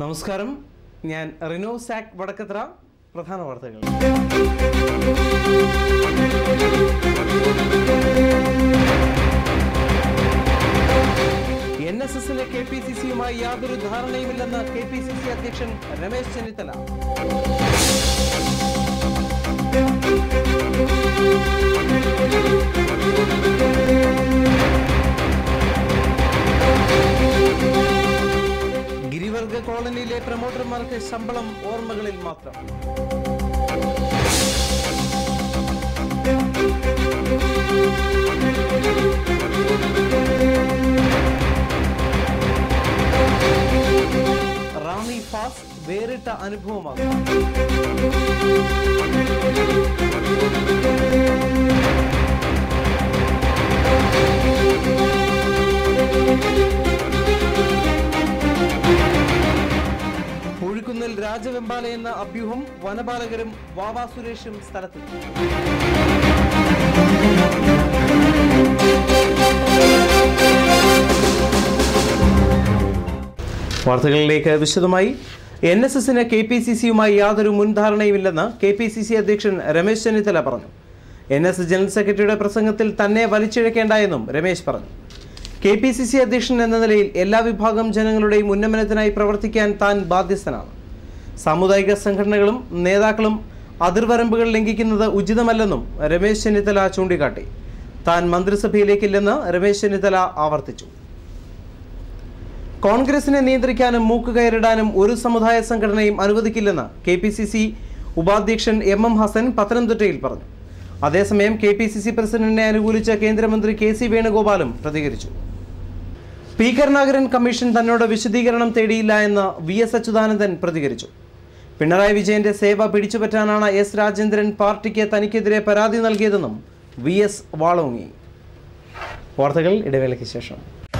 നമസ്കാരം ഞാൻ റിനോ സാക് വടക്കത്ര പ്രധാന വാർത്തകൾ എൻ എസ് എസിലെ കെ പി സി സിയുമായി യാതൊരു ധാരണയുമില്ലെന്ന് കെ പി സി സി അധ്യക്ഷൻ രമേശ് ചെന്നിത്തല ഗിരിവർഗ കോളനിയിലെ പ്രൊമോട്ടർമാർക്ക് ശമ്പളം ഓർമ്മകളിൽ മാത്രം റാണി ഫാസ് വേറിട്ട അനുഭവമാകും പുഴുക്കുന്നിൽ രാജവെമ്പാല എന്ന അഭ്യൂഹം വനപാലകരും വാവാ സുരേഷും സ്ഥലത്തെത്തി വാർത്തകളിലേക്ക് വിശദമായി എൻ എസ് എസിന് കെ പി സി സിയുമായി യാതൊരു മുൻധാരണയുമില്ലെന്ന് കെ പി സി സി അധ്യക്ഷൻ രമേശ് ചെന്നിത്തല പറഞ്ഞു എൻ എസ് ജനറൽ സെക്രട്ടറിയുടെ പ്രസംഗത്തിൽ തന്നെ വലിച്ചിഴക്കേണ്ട എന്നും രമേശ് പറഞ്ഞു കെ പി സി സി അധ്യക്ഷൻ എന്ന നിലയിൽ എല്ലാ വിഭാഗം ജനങ്ങളുടെയും ഉന്നമനത്തിനായി പ്രവർത്തിക്കാൻ താൻ ബാധ്യസ്ഥനാണ് സാമുദായിക സംഘടനകളും നേതാക്കളും അതിർവരമ്പുകൾ ലംഘിക്കുന്നത് ഉചിതമല്ലെന്നും രമേശ് ചെന്നിത്തല ചൂണ്ടിക്കാട്ടി താൻ മന്ത്രിസഭയിലേക്കില്ലെന്ന് രമേശ് ചെന്നിത്തല ആവർത്തിച്ചു കോൺഗ്രസിനെ നിയന്ത്രിക്കാനും മൂക്കുകയറിടാനും ഒരു സമുദായ സംഘടനയും അനുവദിക്കില്ലെന്ന് കെ പി സി സി ഉപാധ്യക്ഷൻ എം എം ഹസൻ പത്തനംതിട്ടയിൽ പറഞ്ഞു അതേസമയം കെ പി സി സി പ്രസിഡന്റിനെ അനുകൂലിച്ച കേന്ദ്രമന്ത്രി കെ സി വേണുഗോപാലും പ്രതികരിച്ചു പി കരുണാകരൻ കമ്മീഷൻ തന്നോട് വിശദീകരണം തേടിയില്ല എന്ന് വി എസ് അച്യുതാനന്ദൻ പ്രതികരിച്ചു പിണറായി വിജയന്റെ സേവ പിടിച്ചുപറ്റാനാണ് എസ് രാജേന്ദ്രൻ പാർട്ടിക്ക് തനിക്കെതിരെ പരാതി നൽകിയതെന്നും വി എസ് വാളോങ്ങി വാർത്തകൾ ഇടവേളയ്ക്ക് ശേഷം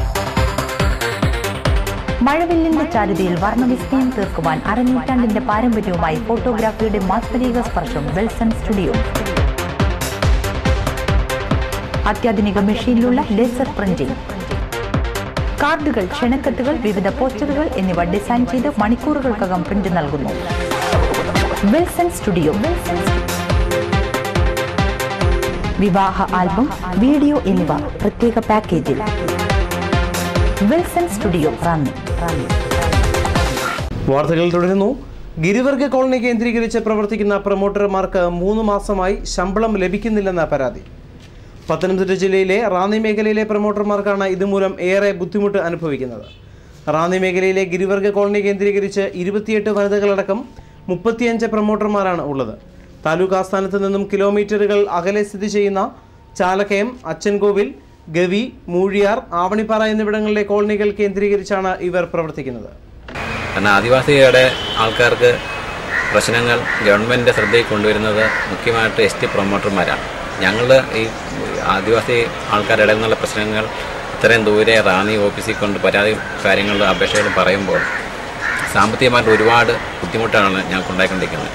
മഴവില്ലിന്റെ ചാരുതയിൽ വർണ്ണവിസ്മയം തീർക്കുവാൻ അരനൂറ്റാണ്ടിന്റെ പാരമ്പര്യവുമായി ഫോട്ടോഗ്രാഫിയുടെ മാസ്മരിക സ്പർശം വെൽസൺ സ്റ്റുഡിയോ അത്യാധുനിക മെഷീനിലുള്ള ലേസർ പ്രിന്റിംഗ് കാർഡുകൾ ക്ഷണക്കത്തുകൾ വിവിധ പോസ്റ്ററുകൾ എന്നിവ ഡിസൈൻ ചെയ്ത് മണിക്കൂറുകൾക്കകം പ്രിന്റ് നൽകുന്നു വിൽസൺ സ്റ്റുഡിയോ വിവാഹ ആൽബം വീഡിയോ എന്നിവ പ്രത്യേക പാക്കേജിൽ വിൽസൺ സ്റ്റുഡിയോ റാന്നി റാന്നി വാർത്തകൾ തുടരുന്നു ഗിരിവർഗ കോളനി കേന്ദ്രീകരിച്ച് പ്രവർത്തിക്കുന്ന പ്രൊമോട്ടർമാർക്ക് മൂന്ന് മാസമായി ശമ്പളം ലഭിക്കുന്നില്ലെന്ന പരാതി പത്തനംതിട്ട ജില്ലയിലെ റാന്നി മേഖലയിലെ പ്രൊമോട്ടർമാർക്കാണ് ഇതുമൂലം ഏറെ ബുദ്ധിമുട്ട് അനുഭവിക്കുന്നത് റാന്നി മേഖലയിലെ ഗിരിവർഗ കോളനി കേന്ദ്രീകരിച്ച് ഇരുപത്തിയെട്ട് വനിതകളടക്കം മുപ്പത്തിയഞ്ച് പ്രൊമോട്ടർമാരാണ് ഉള്ളത് താലൂക്ക് ആസ്ഥാനത്ത് നിന്നും കിലോമീറ്ററുകൾ അകലെ സ്ഥിതി ചെയ്യുന്ന ചാലക്കയം അച്ചൻകോവിൽ ഗവി മൂഴിയാർ ആവണിപ്പാറ എന്നിവിടങ്ങളിലെ കോളനികൾ കേന്ദ്രീകരിച്ചാണ് ഇവർ പ്രവർത്തിക്കുന്നത് കാരണം ആദിവാസികളുടെ ആൾക്കാർക്ക് പ്രശ്നങ്ങൾ ഗവൺമെൻറ്റിൻ്റെ ശ്രദ്ധയിൽ കൊണ്ടുവരുന്നത് മുഖ്യമായിട്ട് എസ് ടി പ്രൊമോട്ടർമാരാണ് ഞങ്ങൾ ഈ ആദിവാസി ആൾക്കാരുടെ ഇടയിൽ നിന്നുള്ള പ്രശ്നങ്ങൾ ഇത്രയും ദൂരെ റാന്നി ഓഫീസിൽ കൊണ്ട് പരാതി കാര്യങ്ങളും അപേക്ഷകളും പറയുമ്പോൾ സാമ്പത്തികമായിട്ട് ഒരുപാട് ബുദ്ധിമുട്ടാണ് ഞങ്ങൾക്ക് ഉണ്ടായിക്കൊണ്ടിരിക്കുന്നത്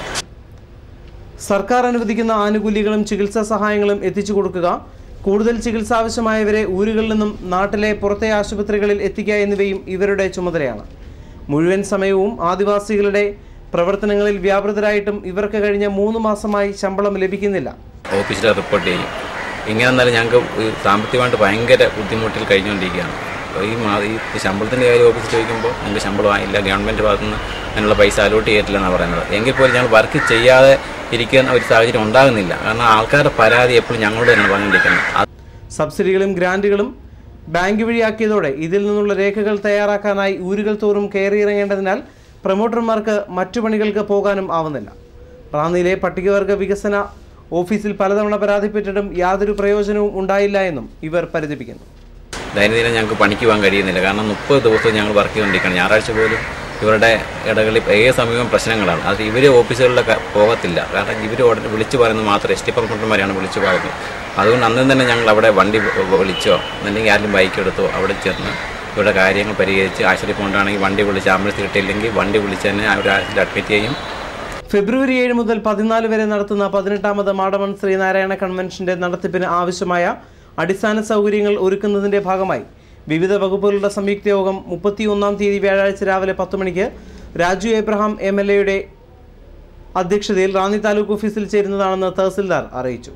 സർക്കാർ അനുവദിക്കുന്ന ആനുകൂല്യങ്ങളും ചികിത്സാ സഹായങ്ങളും എത്തിച്ചു കൊടുക്കുക കൂടുതൽ ചികിത്സ ആവശ്യമായവരെ ഊരുകളിൽ നിന്നും നാട്ടിലെ പുറത്തെ ആശുപത്രികളിൽ എത്തിക്കുക എന്നിവയും ഇവരുടെ ചുമതലയാണ് മുഴുവൻ സമയവും ആദിവാസികളുടെ പ്രവർത്തനങ്ങളിൽ വ്യാപൃതരായിട്ടും ഇവർക്ക് കഴിഞ്ഞ മൂന്ന് മാസമായി ശമ്പളം ലഭിക്കുന്നില്ല ഓഫീസിൽ റിപ്പോർട്ട് ചെയ്യും ഇങ്ങനെ എന്നാലും ഞങ്ങൾക്ക് ഈ സാമ്പത്തികമായിട്ട് ഭയങ്കര ബുദ്ധിമുട്ടിൽ കഴിഞ്ഞുകൊണ്ടിരിക്കുകയാണ് അപ്പോൾ ഈ മാ ഈ ശമ്പളത്തിൻ്റെ കാര്യം ഓഫീസിൽ ചോദിക്കുമ്പോൾ ഞങ്ങൾക്ക് ശമ്പളം ആയില്ല ഗവൺമെൻറ് ഭാഗത്തുനിന്ന് അതിനുള്ള പൈസ അലോട്ട് ചെയ്തിട്ടില്ലെന്നാണ് പറയുന്നത് എങ്കിൽ പോലും ഞങ്ങൾ വർക്ക് ചെയ്യാതെ ഇരിക്കുന്ന ഒരു സാഹചര്യം ഉണ്ടാകുന്നില്ല കാരണം ആൾക്കാരുടെ പരാതി എപ്പോഴും ഞങ്ങളോട് തന്നെ പറഞ്ഞുകൊണ്ടിരിക്കുന്നത് അത് സബ്സിഡികളും ഗ്രാൻറ്റുകളും ബാങ്ക് വഴിയാക്കിയതോടെ ഇതിൽ നിന്നുള്ള രേഖകൾ തയ്യാറാക്കാനായി ഊരുകൾ തോറും കയറിയിറങ്ങേണ്ടതിനാൽ പ്രൊമോട്ടർമാർക്ക് മറ്റു പണികൾക്ക് പോകാനും ആവുന്നില്ല റാന്നിയിലെ പട്ടികവർഗ വികസന ഓഫീസിൽ പലതവണ പരാതിപ്പെട്ടിട്ടും യാതൊരു പ്രയോജനവും ഉണ്ടായില്ല എന്നും ഇവർ പരിതപിക്കുന്നു ദൈനംദിനം ഞങ്ങൾക്ക് പണിക്ക് പോകാൻ കഴിയുന്നില്ല കാരണം മുപ്പത് ദിവസവും ഞങ്ങൾ വർക്ക് ചെയ്തുകൊണ്ടിരിക്കുകയാണ് ഞായറാഴ്ച പോലും ഇവരുടെ ഇടകളിൽ ഏത് സമയവും പ്രശ്നങ്ങളാണ് അത് ഇവർ ഓഫീസുകളിലൊക്കെ പോകത്തില്ല കാരണം ഇവർ ഉടനെ വിളിച്ചു പറയുന്നത് മാത്രം എസ് ടി പ്രൊമോട്ടർമാരെയാണ് വിളിച്ചു പറയുന്നത് അതുകൊണ്ട് അന്നും തന്നെ ഞങ്ങൾ അവിടെ വണ്ടി വ- വിളിച്ചോ അല്ലെങ്കിൽ ആരും ബൈക്ക് എടുത്തോ അവിടെ ചെന്ന് ഇവരുടെ കാര്യങ്ങൾ പരിഹരിച്ച് ആശുപത്രി കൊണ്ടാണെങ്കിൽ വണ്ടി വിളിച്ച് ആംബുലൻസ് കിട്ടിയില്ലെങ്കിൽ വണ്ടി വിളിച്ച് തന്നെ അവർ ആശുപത്രി അഡ്മിറ്റ് ചെയ്യും ഫെബ്രുവരി ഏഴ് മുതൽ പതിനാല് വരെ നടത്തുന്ന പതിനെട്ടാമത് മാടവൺ ശ്രീനാരായണ കൺവെൻഷന്റെ നടത്തിപ്പിന് ആവശ്യമായ അടിസ്ഥാന സൗകര്യങ്ങൾ ഒരുക്കുന്നതിന്റെ ഭാഗമായി വിവിധ വകുപ്പുകളുടെ സംയുക്ത യോഗം മുപ്പത്തിയൊന്നാം തീയതി വ്യാഴാഴ്ച രാവിലെ പത്ത് മണിക്ക് രാജു എബ്രഹാം എം എൽ എയുടെ അധ്യക്ഷതയിൽ റാന്നി താലൂക്ക് ഓഫീസിൽ ചേരുന്നതാണെന്ന് തഹസിൽദാർ അറിയിച്ചു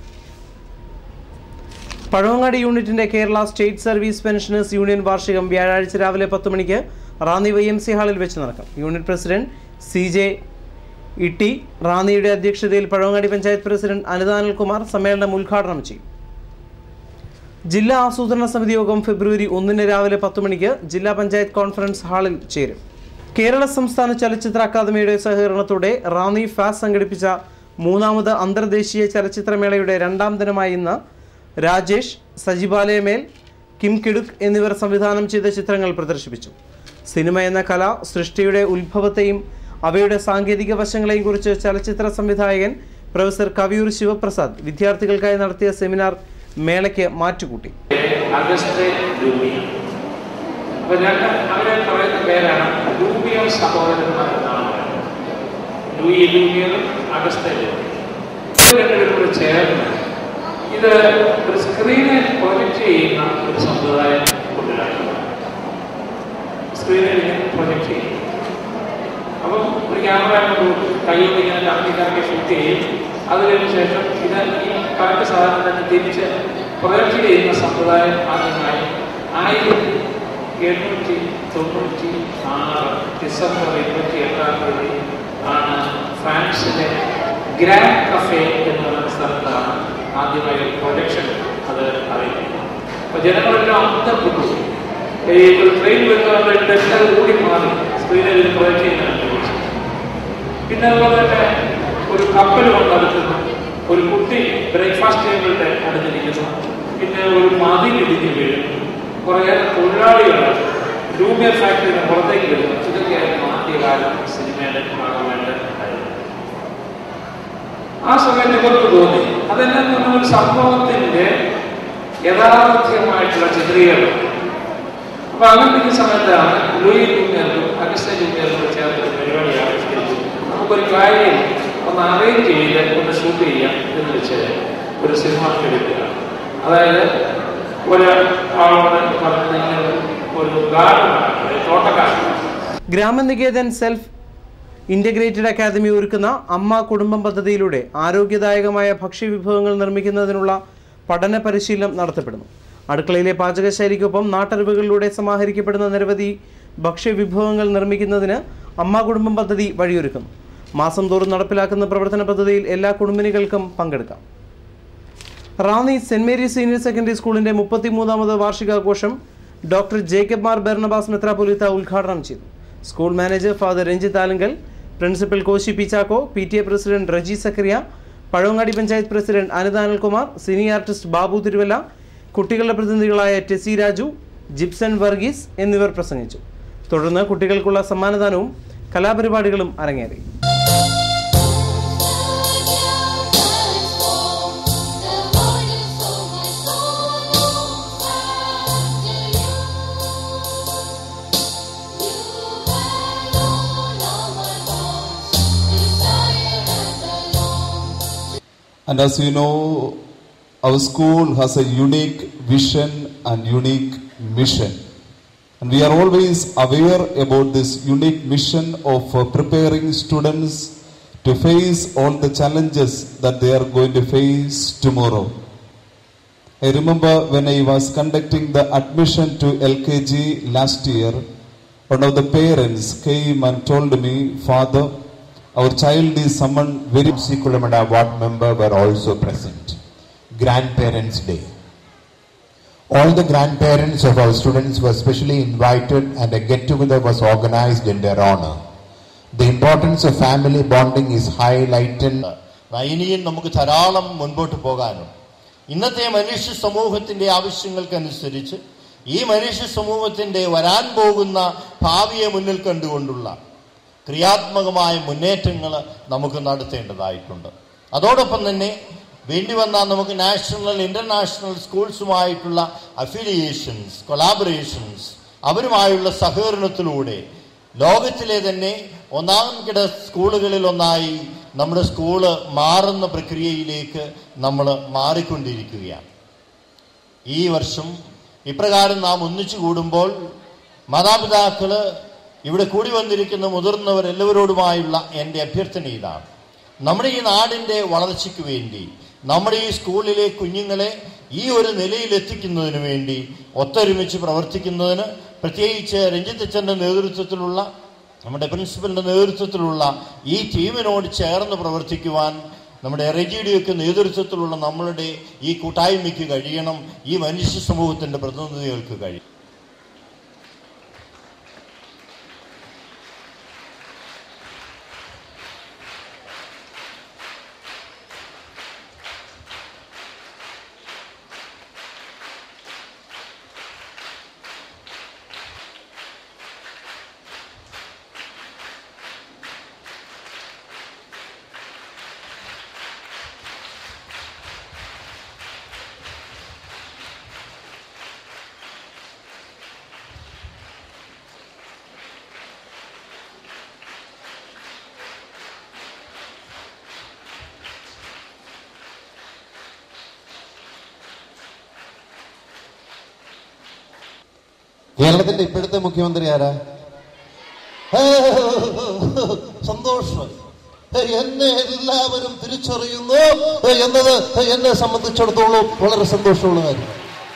പഴവങ്ങാടി യൂണിറ്റിന്റെ Kerala state service pensioners union വാർഷികം വ്യാഴാഴ്ച രാവിലെ പത്ത് മണിക്ക് റാന്നി വൈ എം സി ഹാളിൽ വെച്ച് നടക്കും unit president C J Itty റാന്നിയുടെ അധ്യക്ഷതയിൽ പഴവങ്ങാടി പഞ്ചായത്ത് പ്രസിഡന്റ് അനിതാനൽകുമാർ സമ്മേളനം ഉദ്ഘാടനം ചെയ്യും ജില്ലാ ആസൂത്രണ സമിതി യോഗം ഫെബ്രുവരി ഒന്നിന് രാവിലെ പത്ത് മണിക്ക് ജില്ലാ പഞ്ചായത്ത് കോൺഫറൻസ് ഹാളിൽ ചേരും കേരള സംസ്ഥാന ചലച്ചിത്ര അക്കാദമിയുടെ സഹകരണത്തോടെ റാന്നി ഫാസ് സംഘടിപ്പിച്ച മൂന്നാമത് അന്തർദേശീയ ചലച്ചിത്രമേളയുടെ രണ്ടാം ദിനമായ ഇന്ന് രാജേഷ് സജിബാലയമേൽ കിം കിടുക് എന്നിവർ സംവിധാനം ചെയ്ത ചിത്രങ്ങൾ പ്രദർശിപ്പിച്ചു സിനിമ എന്ന കല സൃഷ്ടിയുടെ ഉത്ഭവത്തെയും അവയുടെ സാങ്കേതിക വശങ്ങളെയും കുറിച്ച് ചലച്ചിത്ര സംവിധായകൻ പ്രൊഫസർ കവിയൂർ ശിവപ്രസാദ് വിദ്യാർത്ഥികൾക്കായി നടത്തിയ സെമിനാർ മേളയ്ക്ക് മാറ്റുകൂട്ടി അഗസ്റ്റ് ലൂമിയ അപ്പൊ രണ്ട് അവരെ പറയുന്ന പേരാണ് ലൂമിയർ സഹോദരന്മാർ എന്നാണ് പറയുന്നത് ലൂയി ലൂമിയറും അഗസ്റ്റ് ലൂമിയർ ഇവർ രണ്ടുപേരും കൂടെ ചേർന്ന് ഇത് ഒരു സ്ക്രീനിൽ പ്രൊജക്റ്റ് ചെയ്യുന്ന ഒരു സമ്പ്രദായം കൊണ്ടുവരാണ് സ്ക്രീനിൽ പ്രൊജക്റ്റ് ചെയ്യും അപ്പം ഒരു ക്യാമറ കൊണ്ട് കയ്യിൽ ഇങ്ങനെ കറക്കി കറക്കി ഷൂട്ട് ചെയ്യും അത് കഴിഞ്ഞ ശേഷം ഇത് ഈ കറക്റ്റ് സാധനം തന്നെ തിരിച്ച് പ്രൊജക്റ്റ് ചെയ്യുന്ന സമ്പ്രദായം ആദ്യമായി ആയിരത്തി എണ്ണൂറ്റി തൊണ്ണൂറ്റി ആറ് ഡിസംബർ ഇരുപത്തി എട്ടാം തീയതി ആണ് ഫ്രാൻസിലെ ഗ്രാൻഡ് കഫേ എന്ന് പറയുന്ന സ്ഥലത്താണ് ആദ്യമായി പ്രൊജക്ഷൻ അത് അറിയുന്നത് അപ്പോൾ ജനങ്ങളെല്ലാം അന്തപ്പെട്ടു ഈ ഒരു ട്രെയിൻ വരുന്നവരുടെ ഇതെല്ലാം കൂടി മാറി സ്ക്രീനിൽ പ്രൊജക്റ്റ് ചെയ്യുന്നതാണ് പിന്നെ അതുപോലെ തന്നെ ഒരു കപ്പൽ കൊണ്ടടുക്കുന്നു ഒരു കുട്ടി ബ്രേക്ക്ഫാസ്റ്റ് ടേബിളിന്റെ അടുത്തിരിക്കുന്നു പിന്നെ ഒരു മതിൽ ഇടിഞ്ഞ് വീഴുന്നു കുറേയേറെ തൊഴിലാളികൾ ലൂമിയർ ഫാക്ടറിന് പുറത്തേക്ക് വരുന്നു ഇതൊക്കെയായിരുന്നു ആദ്യകാലം സിനിമയുടെ ഭാഗമായിട്ട് ഉണ്ടായിരുന്നത്. ആ സമയത്ത് ഇവർക്ക് തോന്നി അതെല്ലാം പറഞ്ഞ ഒരു സംഭവത്തിന്റെ യഥാർത്ഥമായിട്ടുള്ള ചിത്രീകരണം അപ്പൊ അങ്ങനത്തെ സമയത്താണ് ലൂയി ജൂനിയർക്കും അഗസ്റ്റ ജൂനിയർക്കും ചേർത്ത് ഒരു പരിപാടി ആവിഷ്കരിച്ചു നമുക്കൊരു കാര്യം ഒന്ന് അറേഞ്ച് ചെയ്ത് ഒന്ന് ഷൂട്ട് ചെയ്യാം എന്ന് വെച്ച് ഒരു സിനിമ എടുക്കുക അതായത് ഒരു ആളോട് പറഞ്ഞ ഒരു ഗാർഡനാണ് ഒരു തോട്ടക്കാരൻ ഗ്രാമനികേതൻ സെൽഫ് ഇൻ്റഗ്രേറ്റഡ് അക്കാദമി ഒരുക്കുന്ന അമ്മ കുടുംബം പദ്ധതിയിലൂടെ ആരോഗ്യദായകമായ ഭക്ഷ്യവിഭവങ്ങൾ നിർമ്മിക്കുന്നതിനുള്ള പഠന പരിശീലനം നടത്തപ്പെടുന്നു അടുക്കളയിലെ പാചകശൈലിക്കൊപ്പം നാട്ടറിവുകളിലൂടെ സമാഹരിക്കപ്പെടുന്ന നിരവധി ഭക്ഷ്യവിഭവങ്ങൾ നിർമ്മിക്കുന്നതിന് അമ്മ കുടുംബം പദ്ധതി വഴിയൊരുക്കുന്നു മാസം തോറും നടപ്പിലാക്കുന്ന പ്രവർത്തന പദ്ധതിയിൽ എല്ലാ കുടുംബിനികൾക്കും പങ്കെടുക്കാം Ranni Saint Mary's senior secondary സ്കൂളിന്റെ മുപ്പത്തിമൂന്നാമത് വാർഷികാഘോഷം ഡോക്ടർ ജേക്കബ് മാർ ബെർണബാസ് മെത്രാപൊലിത്ത ഉദ്ഘാടനം ചെയ്തു school manager father Ranjith Alunkal principal Koshy P Chacko P T A president Reji Zacharia Pazhavangadi panchayat president Anitha Anilkumar cine artist Babu Thiruvalla കുട്ടികളുടെ പ്രതിനിധികളായ ടെസി രാജു ജിപ്സൺ വർഗീസ് എന്നിവർ പ്രസംഗിച്ചു തുടർന്ന് കുട്ടികൾക്കുള്ള സമ്മാനദാനവും കലാപരിപാടികളും അരങ്ങേറി And as you know, our school has a unique vision and unique mission. And we are always aware about this unique mission of uh, preparing students to face all the challenges that they are going to face tomorrow. I remember when I was conducting the admission to LKG last year, one of the parents came and told me, Father, our child is someone very Sikulamada ward member were also present. Grandparents' Day. All the grandparents of our students were specially invited and a get together was organized in their honor. The importance of family bonding is highlighted. ഇനിയും നമുക്ക് ധാരാളം മുൻപോട്ട് പോകാനും ഇന്നത്തെ മനുഷ്യ സമൂഹത്തിന്റെ ആവശ്യങ്ങൾക്കനുസരിച്ച് ഈ മനുഷ്യ സമൂഹത്തിന്റെ വരാൻ പോകുന്ന ഭാവിയെ മുന്നിൽ കണ്ടുകൊണ്ടുള്ള ക്രിയാത്മകമായ മുന്നേറ്റങ്ങൾ നമുക്ക് നടത്തേണ്ടതായിട്ടുണ്ട് അതോടൊപ്പം തന്നെ വേണ്ടി വന്നാൽ നമുക്ക് നാഷണൽ ഇന്റർനാഷണൽ സ്കൂൾസുമായിട്ടുള്ള അഫിലിയേഷൻസ് കൊളാബറേഷൻസ് അവരുമായുള്ള സഹകരണത്തിലൂടെ ലോകത്തിലെ തന്നെ ഒന്നാം കിട സ്കൂളുകളിൽ ഒന്നായി നമ്മുടെ സ്കൂള് മാറുന്ന പ്രക്രിയയിലേക്ക് നമ്മൾ മാറിക്കൊണ്ടിരിക്കുകയാണ് ഈ വർഷം ഇപ്രകാരം നാം ഒന്നിച്ചു കൂടുമ്പോൾ മാതാപിതാക്കള് ഇവിടെ കൂടി വന്നിരിക്കുന്ന മുതിർന്നവർ എല്ലാവരോടുമായുള്ള എൻ്റെ അഭ്യർത്ഥന ഇതാണ് നമ്മുടെ ഈ നാടിൻ്റെ വളർച്ചയ്ക്ക് വേണ്ടി നമ്മുടെ ഈ സ്കൂളിലെ കുഞ്ഞുങ്ങളെ ഈ ഒരു നിലയിൽ എത്തിക്കുന്നതിന് വേണ്ടി ഒത്തൊരുമിച്ച് പ്രവർത്തിക്കുന്നതിന് പ്രത്യേകിച്ച് രഞ്ജിത്തച്ഛൻ്റെ നേതൃത്വത്തിലുള്ള നമ്മുടെ പ്രിൻസിപ്പലിൻ്റെ നേതൃത്വത്തിലുള്ള ഈ ടീമിനോട് ചേർന്ന് പ്രവർത്തിക്കുവാൻ നമ്മുടെ റെജിയുടെയൊക്കെ നേതൃത്വത്തിലുള്ള നമ്മളുടെ ഈ കൂട്ടായ്മയ്ക്ക് കഴിയണം ഈ മനുഷ്യ സമൂഹത്തിൻ്റെ പ്രതിനിധികൾക്ക് കഴിയും കേരളത്തിന്റെ ഇപ്പോഴത്തെ മുഖ്യമന്ത്രി ആരാ ഹേ, സന്തോഷം ഹേ, എന്നെ എല്ലാവരും തിരിച്ചറിയുന്നു ഹേ, എന്നത് ഹേ, എന്നെ സംബന്ധിച്ചിടത്തോളം വളരെ സന്തോഷമുള്ള കാര്യം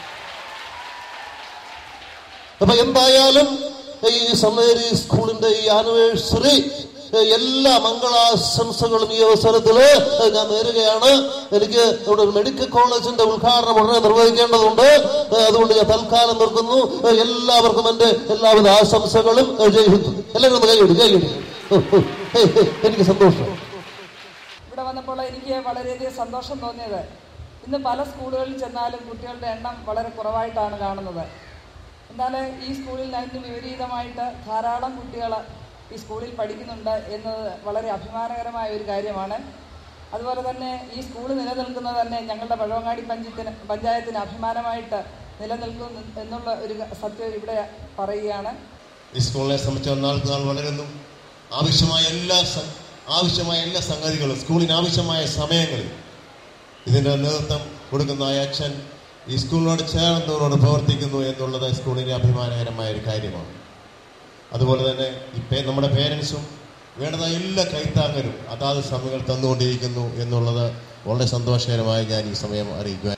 അപ്പൊ എന്തായാലും ഈ സമ്മേരി സ്കൂളിന്റെ ഈ ആനിവേഴ്സറി എല്ലാ മംഗളാശംസകളും ഈ അവസരത്തില് ഞാൻ നേരുകയാണ് എനിക്ക് ഇവിടെ ഒരു മെഡിക്കൽ കോളേജിന്റെ ഉദ്ഘാടനം ഉടനെ നിർവഹിക്കേണ്ടതുണ്ട് അതുകൊണ്ട് ഞാൻ തൽക്കാലം നിർത്തുന്നു എല്ലാവർക്കും എന്റെ എല്ലാവിധ ആശംസകളും ജയ് ഹിന്ദ് എല്ലാവരും ഒന്ന് കൈയടി കൈയടി എനിക്ക് സന്തോഷം ഇവിടെ വന്നപ്പോൾ എനിക്ക് വളരെയധികം സന്തോഷം തോന്നിയത് ഇന്ന് പല സ്കൂളുകളിൽ ചെന്നാലും കുട്ടികളുടെ എണ്ണം വളരെ കുറവായിട്ടാണ് കാണുന്നത് എന്നാൽ ഈ സ്കൂളിൽ അതിന് വിപരീതമായിട്ട് ധാരാളം കുട്ടികൾ ഈ സ്കൂളിൽ പഠിക്കുന്നുണ്ട് എന്നത് വളരെ അഭിമാനകരമായ ഒരു കാര്യമാണ് അതുപോലെ തന്നെ ഈ സ്കൂൾ നിലനിൽക്കുന്നത് തന്നെ ഞങ്ങളുടെ പഴവങ്ങാടി പഞ്ചായത്തിന് പഞ്ചായത്തിന് അഭിമാനമായിട്ട് നിലനിൽക്കുന്നു എന്നുള്ള ഒരു സത്യം ഇവിടെ പറയുകയാണ് ഈ സ്കൂളിനെ സംബന്ധിച്ച് നാൾക്ക് നാൾ വളരുന്നു ആവശ്യമായ എല്ലാ സ- ആവശ്യമായ എല്ലാ സംഗതികളും സ്കൂളിന് ആവശ്യമായ സമയങ്ങളിൽ ഇതിൻ്റെ നേതൃത്വം കൊടുക്കുന്ന ആ അച്ഛൻ ഈ സ്കൂളിനോട് ചേർന്നവരോട് പ്രവർത്തിക്കുന്നു എന്നുള്ളത് സ്കൂളിൻ്റെ അഭിമാനകരമായ ഒരു കാര്യമാണ് അതുപോലെ തന്നെ ഈ പേ- നമ്മുടെ പേരൻസും വേണ്ടുന്ന എല്ലാ കൈത്താങ്ങലും അതാത് സമയങ്ങൾ തന്നുകൊണ്ടിരിക്കുന്നു എന്നുള്ളത് വളരെ സന്തോഷകരമായി ഞാൻ ഈ സമയം അറിയിക്കുക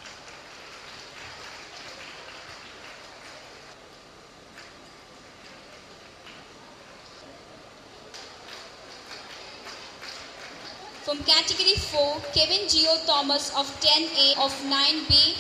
From category 4, Kevin Geo Thomas of 10A of 9B.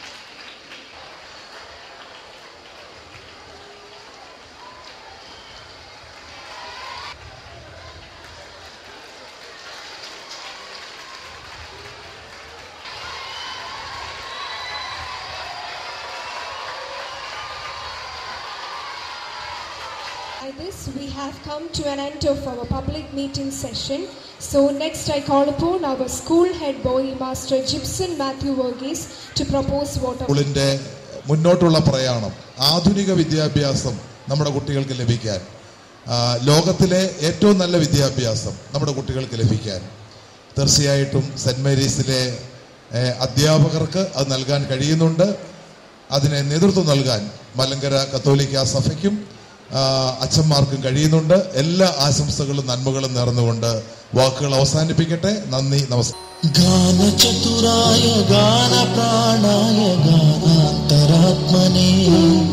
By this, we have come to an end of our public meeting session. So next I call upon our school head boy, Master Gibson Matthew Verghese, to propose what സ്കൂളിൻ്റെ മുന്നോട്ടുള്ള പ്രയാണം ആധുനിക വിദ്യാഭ്യാസം നമ്മുടെ കുട്ടികൾക്ക് ലഭിക്കാൻ ആ, ലോകത്തിലെ ഏറ്റവും നല്ല വിദ്യാഭ്യാസം നമ്മുടെ കുട്ടികൾക്ക് ലഭിക്കാൻ തീർച്ചയായിട്ടും സെൻറ് മേരീസിലെ ഏ, അധ്യാപകർക്ക് അത് നൽകാൻ കഴിയുന്നുണ്ട് അതിനെ നേതൃത്വം നൽകാൻ മലങ്കര കത്തോലിക്ക സഭയ്ക്കും ആ, അച്ഛന്മാർക്കും കഴിയുന്നുണ്ട് എല്ലാ ആശംസകളും നന്മകളും നേർന്നുകൊണ്ട് വാക്കുകൾ അവസാനിപ്പിക്കട്ടെ നന്ദി നമസ്കാരം गानचतुराय गानप्राणाय गानान्तरात्मने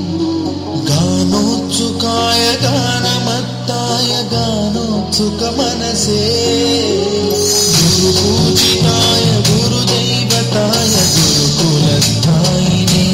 गानोत्सुकाय गानमत्ताय गानोत्सुकमनसे गुरुपूजिताय गुरुदैवताय गुरुकुलस्थायिने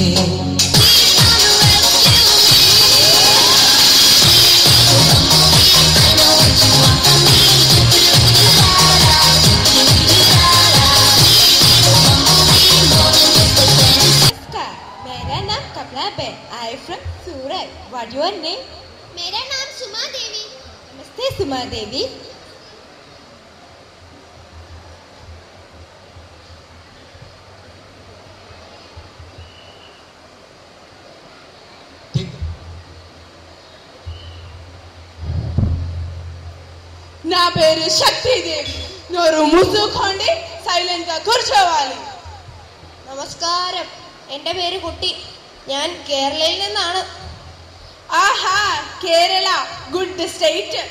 नमस्कार मेरा नाम Kamala ben I from Surat what your name मेरा नाम सुमा देवी नमस्ते सुमा देवी నా పేరు శక్తిదేవి నోరు మూసుకోండి సైలెంట్ గా కూర్చోవాలి നമസ്കാരം എൻ്റെ പേര് കുട്ടി ഞാൻ കേരളയിൽ നിന്നാണ് ആഹാ കേരള ഗുഡ് സ്റ്റേറ്റ്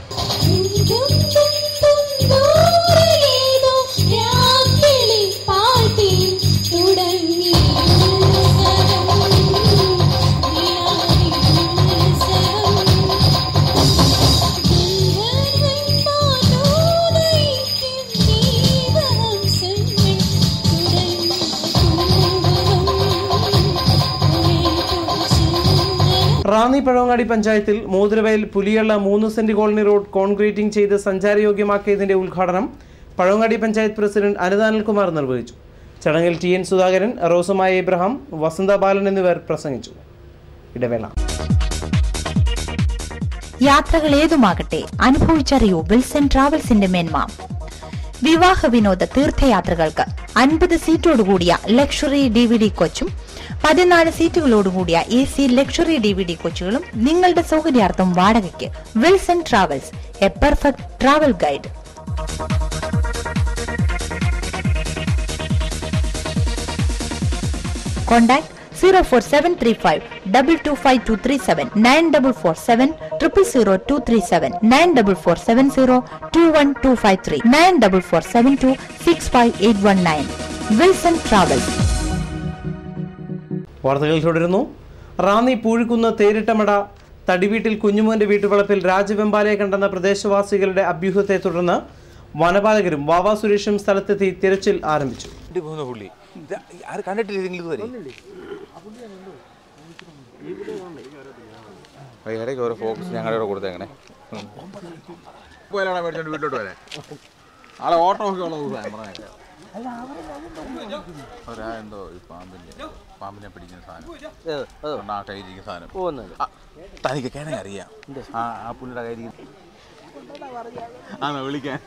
റാന്നി പഴവങ്ങാടി പഞ്ചായത്തിൽ മോതിരവയൽ പുലിയള്ള മൂന്ന് സെന്റ് കോളനി റോഡ് കോൺക്രീറ്റിംഗ് ചെയ്ത് സഞ്ചാരയോഗ്യമാക്കിയതിന്റെ ഉദ്ഘാടനം പഴവങ്ങാടി പഞ്ചായത്ത് പ്രസിഡന്റ് അനിതാനൽകുമാർ നിർവഹിച്ചു ചടങ്ങിൽ ടി എൻ സുധാകരൻ റോസമായ ഇബ്രഹാം വസന്ത ബാലൻ എന്നിവർ പ്രസംഗിച്ചു ഇടവേള യാത്രകൾ ഏതുമാകട്ടെ അനുഭവിച്ചറിയൂ വിൽസൺ ട്രാവൽസിന്റെ മേന്മ വിവാഹ വിനോദ തീർത്ഥയാത്രകൾക്ക് അൻപത് സീറ്റോടുകൂടിയ ലക്ഷറി ഡി വി ഡി കോച്ചും പതിനാല് സീറ്റുകളോടുകൂടിയ A C luxury D V D കോച്ചുകളും നിങ്ങളുടെ സൗകര്യാർത്ഥം വാടകയ്ക്ക് Wilson travels a perfect travel guide contact zero four seven three five double two five two three seven nine double four seven triple zero two three seven nine double four seven zero two one two five three nine double four seven two six five eight one nine Wilson travels വാർത്തകൾ തുടരുന്നു റാന്നി പൂഴിക്കുന്ന് തേരിട്ടമട തടിവീട്ടിൽ കുഞ്ഞുമോന്റെ വീട്ടുവളപ്പിൽ രാജവെമ്പാലയെ കണ്ടെന്ന പ്രദേശവാസികളുടെ അഭ്യൂഹത്തെ തുടർന്ന് വനപാലകരും വാവാ സുരേഷും സ്ഥലത്തെത്തി തിരച്ചിൽ ആരംഭിച്ചു പോകുന്ന പുള്ളി ഇത് ആരും കണ്ടിട്ടില്ല നിങ്ങൾ ഇതുവരെ ആ, ഇടയ്ക്ക് ഓരോ ഫോക്കസ് ഞങ്ങളുടെ കൂടെ കൊടുത്തേക്കണേ പോയാലാണ് മേടിച്ചോണ്ട് വീട്ടിലോട്ട് വരാൻ ആളെ ഓട്ടം ഒക്കെ ഉള്ള ദിവസമാണ് പറഞ്ഞേക്കാം ഒരാ എന്തോ ഈ പാമ്പിന്റെ പാമ്പിനെ പിടിക്കുന്ന സാധനം ആ കയ്യിരിക്കുന്ന സാധനം ആ, തനിക്ക് കേണേ അറിയാം ആ ആ പുള്ളിയുടെ കയ്യിരിക്കുന്ന ആണോ വിളിക്കാൻ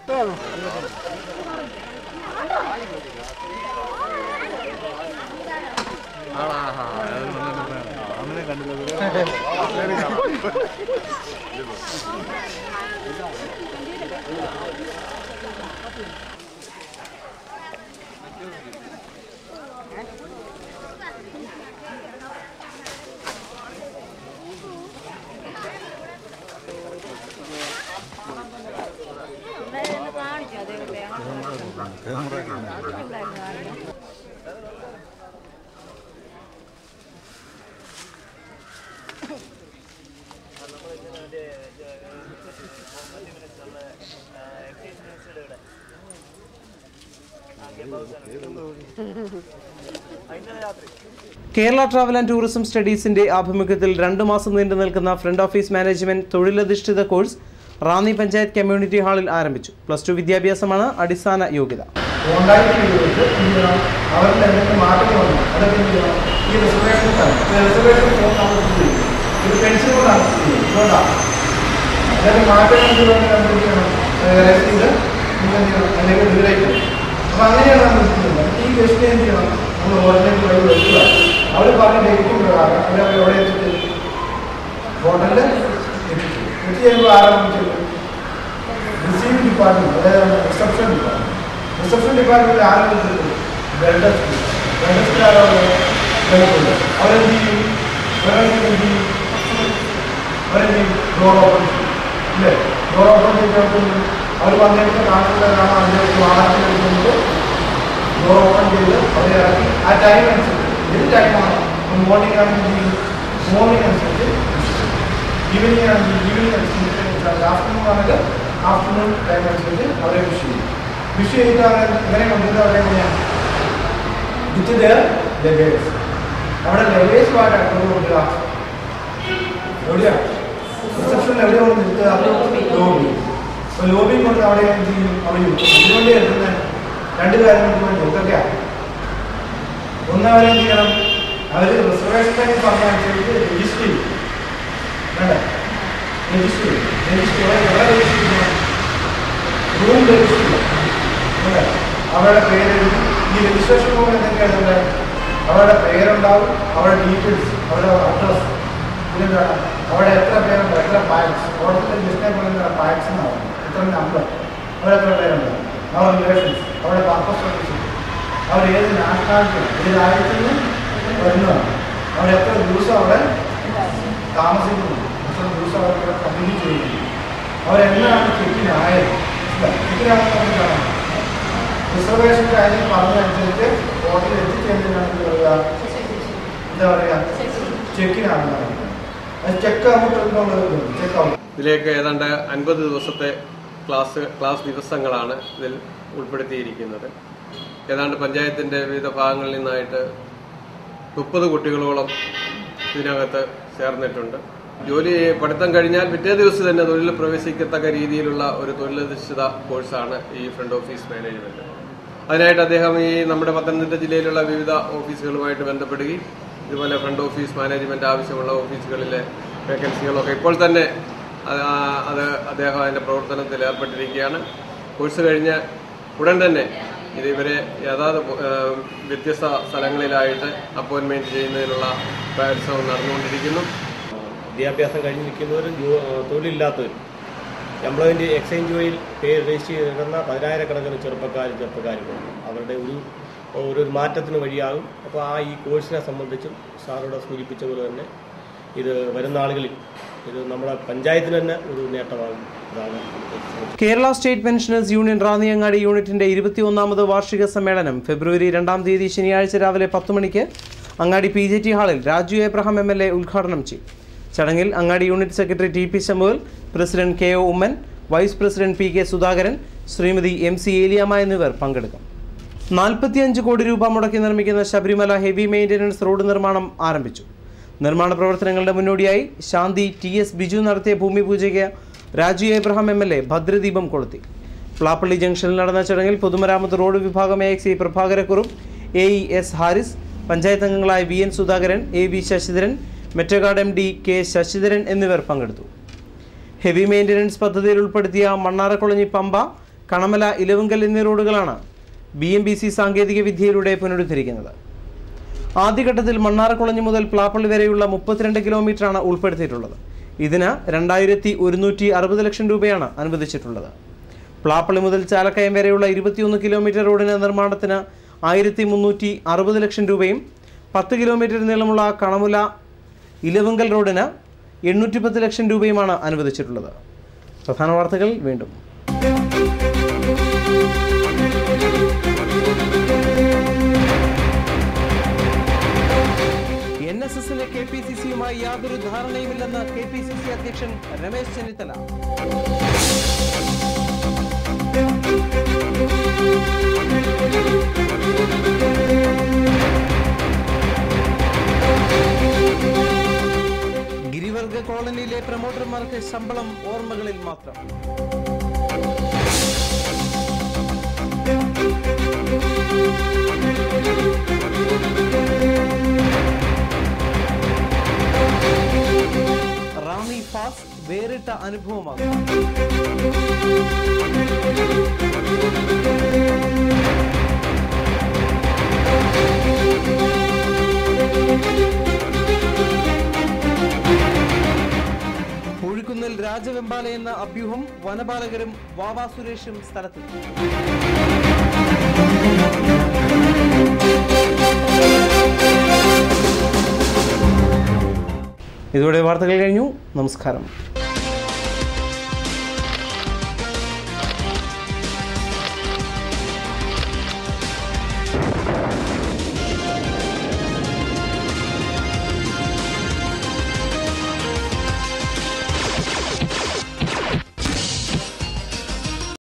കേരള ട്രാവൽ ആൻഡ് ടൂറിസം സ്റ്റഡീസിന്റെ ആഭിമുഖ്യത്തിൽ രണ്ട് മാസം നീണ്ടു നിൽക്കുന്ന ഫ്രണ്ട് ഓഫീസ് മാനേജ്മെന്റ് തൊഴിലധിഷ്ഠിത കോഴ്സ് റാന്നി പഞ്ചായത്ത് കമ്മ്യൂണിറ്റി ഹാളിൽ ആരംഭിച്ചു പ്ലസ് ടു വിദ്യാഭ്യാസമാണ് അടിസ്ഥാന യോഗ്യത കോണ്ടാക്ട് ചെയ്തുകൊണ്ട് എന്ത് ചെയ്യണം അവരിൽ എന്തെങ്കിലും മാറ്റങ്ങൾ വന്നു അതൊക്കെ എന്ത് ചെയ്യണം ഈ റിസർവേഷൻ സ്ഥലം റിസർവേഷൻ ഫോം നമ്മൾ ഫിൽ ചെയ്യും ഇത് പെൻഷൻ കൊണ്ടാണ് ഫിൽ ചെയ്യുന്നത് ഇതുകൊണ്ടാണ് അതിന്റെ മാറ്റങ്ങൾ എന്തുകൊണ്ട് നമ്മൾ എന്ത് ചെയ്യണം രസീത് നിങ്ങൾ എന്ത് ചെയ്യണം അല്ലെങ്കിൽ ഇതിലേക്ക് അപ്പൊ അങ്ങനെയാണ് നമ്മൾ ചെയ്യുന്നത് ഈ ക്വസ്റ്റിനെ എന്ത് ചെയ്യണം നമ്മൾ ഓർഡിനേറ്റ് വഴി വെക്കുക അവർ പറഞ്ഞ ഡേറ്റ് പ്രകാരം അവർ എവിടെ എത്തിച്ച് ഹോട്ടലിൽ എത്തിച്ചു എത്തി കഴിയുമ്പോൾ ആരംഭിച്ചത് റിസീവിംഗ് ഡിപ്പാർട്ട്മെന്റ് അതായത് റിസപ്ഷൻ ഡിപ്പാർട്ട്മെന്റ് റിസപ്ഷൻ ഡിപ്പാർട്ട്മെന്റ് ആരംഭിച്ചത് വെൽഡസ്റ്റ് വെൽഡസ്റ്റ് ആരാണ് വെൽഡുണ്ട് അവരെന്ത് ചെയ്യും അവരെന്ത് ചെയ്യും അവരെന്ത് ചെയ്യും ഡോർ ഓപ്പൺ ചെയ്യും ഇല്ലേ ഡോർ ഓപ്പൺ ചെയ്തിട്ട് അവർ വന്നേക്കുന്ന കാണിക്കുന്നതാണ് അതിലേക്ക് വാഹനത്തിൽ എടുക്കുന്നത് ഡോർ ഓപ്പൺ ചെയ്ത് അവരെ ഇറക്കി ആ ടൈം അനുസരിച്ച് ഏത് ടൈമാണ് മോർണിംഗ് ആണെങ്കിൽ മോർണിംഗ് അനുസരിച്ച് ഈവനിങ് ആണെങ്കിൽ ഈവനിങ് അനുസരിച്ച് ആഫ്റ്റർനൂൺ ആണെങ്കിൽ ആഫ്റ്റർനൂൺ ടൈം അനുസരിച്ച് അവരെ വിഷ് ചെയ്യും വിഷ് ചെയ്തിട്ട് അവർ എങ്ങനെ കൊണ്ടുവരുന്നത് അവരെ എങ്ങനെയാണ് വിത്ത് ദർ ലഗേജ് അവിടെ ലഗേജ് പാട്ടാണ് കൊണ്ടുകൊടുക്കുക എവിടെയാ റിസപ്ഷനിൽ എവിടെ കൊണ്ട് നിർത്തുക ലോബി അപ്പോൾ ലോബി കൊണ്ട് അവിടെ എന്ത് ചെയ്യും അവർ ഇതിനുവേണ്ടി എടുക്കുന്നത് രണ്ട് കാര്യങ്ങൾക്ക് വേണ്ടി എന്തൊക്കെയാണ് ഒന്ന് അവരെന്ത് ചെയ്യണം അവർ റിസർവേഷൻ ടൈം പറഞ്ഞനുസരിച്ച് രജിസ്റ്റർ ചെയ്യും വേണ്ട രജിസ്റ്റർ ചെയ്യും രജിസ്റ്റർ എവിടെ രജിസ്റ്റർ ചെയ്യണം റൂം രജിസ്റ്റർ ചെയ്യണം അല്ലേ? അവരുടെ പേര് ഈ രജിസ്ട്രേഷൻ ഫോമിൽ എന്തൊക്കെ എഴുതണ്ടേ അവരുടെ പേരുണ്ടാവും അവരുടെ ഡീറ്റെയിൽസ് അവരുടെ അഡ്രസ് പിന്നെന്താണ് അവിടെ എത്ര പേരുണ്ട് എത്ര പാക്സ് ഓരോരുത്തർ ലിസ്റ്റിനെ പോലെ പാക്സ് എന്നാവും എത്ര നമ്പർ അവരെത്ര പേരുണ്ട് അവരുടെ റിലേഷൻസ് അവരുടെ പർപ്പസ് അവർ ഏത് നാഷണാലിറ്റി ഏത് രാജ്യത്തിൽ നിന്ന് വരുന്നതാണ് അവർ എത്ര ദിവസം അവിടെ താമസിക്കുന്നു എത്ര ദിവസം അവരുടെ കണ്ടിന്യൂ ചെയ്യുന്നു അവരെന്നാണ് ചെക്കിനായത് ചെക്കിനാണെന്ന് പറഞ്ഞാണ് റിസർവേഷൻ കാര്യം പറഞ്ഞതനുസരിച്ച് ഹോട്ടലിൽ എത്തിച്ചേരുന്നതിനാണ് എന്ത് പറയുക എന്താ പറയുക ചെക്കിനാണെന്ന് പറയുന്നത് അത് ചെക്ക് ഔട്ട് എന്നുള്ളത് ചെക്ക് ഔട്ട് ഇതിലേക്ക് ഏതാണ്ട് അൻപത് ദിവസത്തെ ക്ലാസ് ക്ലാസ് ദിവസങ്ങളാണ് ഇതിൽ ഉൾപ്പെടുത്തിയിരിക്കുന്നത് ഏതാണ്ട് പഞ്ചായത്തിൻ്റെ വിവിധ ഭാഗങ്ങളിൽ നിന്നായിട്ട് മുപ്പത് കുട്ടികളോളം ഇതിനകത്ത് ചേർന്നിട്ടുണ്ട് ജോലി പഠിത്തം കഴിഞ്ഞാൽ പിറ്റേ ദിവസം തന്നെ തൊഴിലിൽ പ്രവേശിക്കത്തക്ക രീതിയിലുള്ള ഒരു തൊഴിലധിഷ്ഠിത കോഴ്സാണ് ഈ ഫ്രണ്ട് ഓഫീസ് മാനേജ്മെന്റ് അതിനായിട്ട് അദ്ദേഹം ഈ നമ്മുടെ പത്തനംതിട്ട ജില്ലയിലുള്ള വിവിധ ഓഫീസുകളുമായിട്ട് ബന്ധപ്പെടുകയും ഇതുപോലെ ഫ്രണ്ട് ഓഫീസ് മാനേജ്മെന്റ് ആവശ്യമുള്ള ഓഫീസുകളിലെ വേക്കൻസികളൊക്കെ ഇപ്പോൾ തന്നെ അത് ആ- അത് അദ്ദേഹം അതിന്റെ പ്രവർത്തനത്തിൽ ഏർപ്പെട്ടിരിക്കുകയാണ് കോഴ്സ് കഴിഞ്ഞ് ഉടൻ തന്നെ ഇത് ഇവരെ യഥാർത്ഥ ഏഹ്, വ്യത്യസ്ത സ്ഥലങ്ങളിലായിട്ട് അപ്പോയിന്റ്മെന്റ് ചെയ്യുന്നതിനുള്ള പരിശ്രമം നടന്നുകൊണ്ടിരിക്കുന്നു വിദ്യാഭ്യാസം കഴിഞ്ഞ് നിൽക്കുന്നവരും ജോ- തൊഴിലില്ലാത്തവരും എംപ്ലോയ്മെന്റ് എക്സ്ചേഞ്ച് വഴിയിൽ പേര് രജിസ്റ്റർ ചെയ്തിരുന്ന പതിനായിരക്കണക്കിന് ചെറുപ്പക്കാരും ചെറുപ്പക്കാരും ഉണ്ട് അവരുടെ ഒരു ഒരു മാറ്റത്തിന് വഴിയാകും അപ്പോൾ ആ ഈ കോഴ്സിനെ സംബന്ധിച്ചും സാറിവിടെ സൂചിപ്പിച്ച പോലെ തന്നെ ഇത് വരുന്ന ആളുകളിൽ ഇത് നമ്മുടെ പഞ്ചായത്തിന് തന്നെ ഒരു നേട്ടമാകും ഇതാണ് നമുക്ക് കേരള സ്റ്റേറ്റ് പെൻഷനേഴ്സ് യൂണിയൻ റാന്നിയങ്ങാടി യൂണിറ്റിന്റെ ഇരുപത്തിയൊന്നാമത് വാർഷിക സമ്മേളനം ഫെബ്രുവരി രണ്ടാം തീയതി ശനിയാഴ്ച രാവിലെ പത്ത് മണിക്ക് അങ്ങാടി പി ജെ ടി ഹാളിൽ Raju Abraham M L A ഉദ്ഘാടനം ചെയ്യും ചടങ്ങിൽ Angadi unit secretary T P Samuel president K O Oommen vice president P K Sudhakaran Shrimati M C Eliyamma എന്നിവർ പങ്കെടുക്കും നാൽപ്പത്തിയഞ്ച് കോടി രൂപ മുടക്കി നിർമ്മിക്കുന്ന ശബരിമല ഹെവി മെയിൻ്റനൻസ് റോഡ് നിർമ്മാണം ആരംഭിച്ചു നിർമ്മാണ പ്രവർത്തനങ്ങളുടെ മുന്നോടിയായി ശാന്തി ടി എസ് ബിജു നടത്തിയ ഭൂമി പൂജയ്ക്ക് Raju Abraham M L A ഭദ്രദീപം കൊളുത്തി പ്ലാപ്പള്ളി ജംഗ്ഷനിൽ നടന്ന ചടങ്ങിൽ പൊതുമരാമത്ത് റോഡ് വിഭാഗം A X E പ്രഭാകരക്കുറുപ്പ് A E S Haris panchayat അംഗങ്ങളായ V N Sudhakaran A V Sasidharan മെറ്റഗാർഡ് M D K Sasidharan എന്നിവർ പങ്കെടുത്തു ഹെവി മെയിൻ്റനൻസ് പദ്ധതിയിൽ ഉൾപ്പെടുത്തിയ മണ്ണാറക്കുളഞ്ഞി പമ്പ കണമല ഇലവുങ്കൽ എന്നീ റോഡുകളാണ് ബി എം ബി സി സാങ്കേതിക വിദ്യയിലൂടെ പുനരുദ്ധരിക്കുന്നത് ആദ്യഘട്ടത്തിൽ മണ്ണാറക്കുളഞ്ഞി മുതൽ പ്ലാപ്പള്ളി വരെയുള്ള മുപ്പത്തിരണ്ട് കിലോമീറ്ററാണ് ഉൾപ്പെടുത്തിയിട്ടുള്ളത് ഇതിന് രണ്ടായിരത്തി ഒരുന്നൂറ്റി അറുപത് ലക്ഷം രൂപയാണ് അനുവദിച്ചിട്ടുള്ളത് പ്ലാപ്പള്ളി മുതൽ ചാലക്കയം വരെയുള്ള ഇരുപത്തിയൊന്ന് കിലോമീറ്റർ റോഡിന് നിർമ്മാണത്തിന് ആയിരത്തി മുന്നൂറ്റി അറുപത് ലക്ഷം രൂപയും പത്ത് കിലോമീറ്റർ നീളമുള്ള കണമുല ഇലവുങ്കൽ റോഡിന് എണ്ണൂറ്റി പത്ത് ലക്ഷം രൂപയുമാണ് അനുവദിച്ചിട്ടുള്ളത് പ്രധാന വാർത്തകൾ വീണ്ടും എൻ എസ് എസിലെ കെ പി സി സിയുമായി യാതൊരു ധാരണയുമില്ലെന്ന് കെ പി സി സി അധ്യക്ഷൻ രമേശ് ചെന്നിത്തല ഗിരിവർഗ കോളനിയിലെ പ്രൊമോട്ടർമാർക്ക് ശമ്പളം ഓർമ്മകളിൽ മാത്രം റാന്നി ഫാസ് വേറിട്ട അനുഭവമാകും പുഴുക്കുന്നിൽ രാജവെമ്പാല എന്ന അഭ്യൂഹം വനപാലകരും വാവാ സുരേഷും സ്ഥലത്തെത്തി ഇതോടെ വാർത്തകൾ കഴിഞ്ഞു നമസ്കാരം